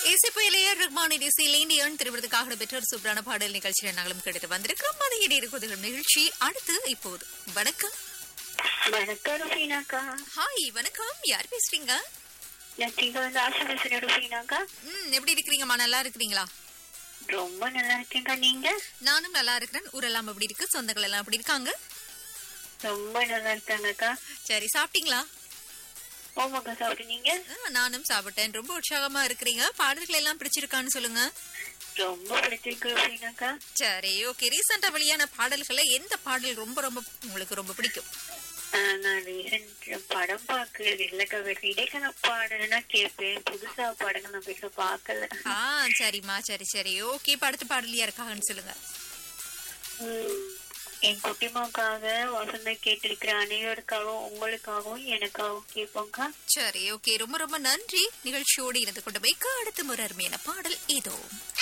இசைப்புயலையர் ரஹ்மானின் இசையில் இந்தியன் திருவிழத்துக்காக பெற்ற ஒரு சூப்பரான பாடல் நிகழ்ச்சியில் நாங்களும் கேட்டுட்டு வந்திருக்கிறோம் அது இடையிறு குதிகள் நிகழ்ச்சி அடுத்து இப்போது வணக்கம் வணக்கம் ருபீனாக்கா ஹாய் வணக்கம் யார் பேசுறீங்க நான் திங்க வந்து ஆசை பேசுறேன் ருபீனாக்கா ம் எப்படி இருக்கிறீங்கம்மா நல்லா இருக்கிறீங்களா ரொம்ப நல்லா இருக்கேன்க்கா நீங்க நானும் நல்லா இருக்கிறேன் ஊரெல்லாம் எப்படி இருக்கு சொந்தங்கள் எல்லாம் எப்படி இருக்காங்க ரொம்ப நல்லா இருக்காங்கக்கா சரி சாப்பிட்டீங்களா ஓமாக்கா சாப்பிட்டு நீங்க ஆ, நானும் சாப்பிட்டேன் ரொம்ப உற்சாகமா இருக்கிறீங்க பாடல்கள் எல்லாம் பிடிச்சிருக்கான்னு சொல்லுங்க ரொம்ப பிடிச்சிருக்கு ருபீனாக்கா சரி ஓகே ரீசெண்டா வெளியான பாடல்கள்ல எந்த பாடல் ரொம்ப ரொம்ப உங்களுக்கு ரொம்ப பிடிக்கும் ஆஹ், நான் ரீசெண்ட் படம் பார்க்கறது இல்லக்கா வேற இடைக்கால பாடல்னா கேட்பேன் புதுசா படங்கள் நான் பேச பார்க்கல ஆ சரிம்மா சரி சரி ஓகே இப்ப அடுத்த பாடல் யாருக்காகன்னு சொல்லுங்க உம், என் குட்டிமாக்காக வசந்த கேட்டிருக்கிற அனைவருக்காகவும் உங்களுக்காகவும் எனக்காகவும் கேட்போம்க்கா சரி ஓகே ரொம்ப ரொம்ப நன்றி நிகழ்ச்சியோடு இருந்து கொண்டு வைக்க அடுத்த முறை அருமையான பாடல் இதோ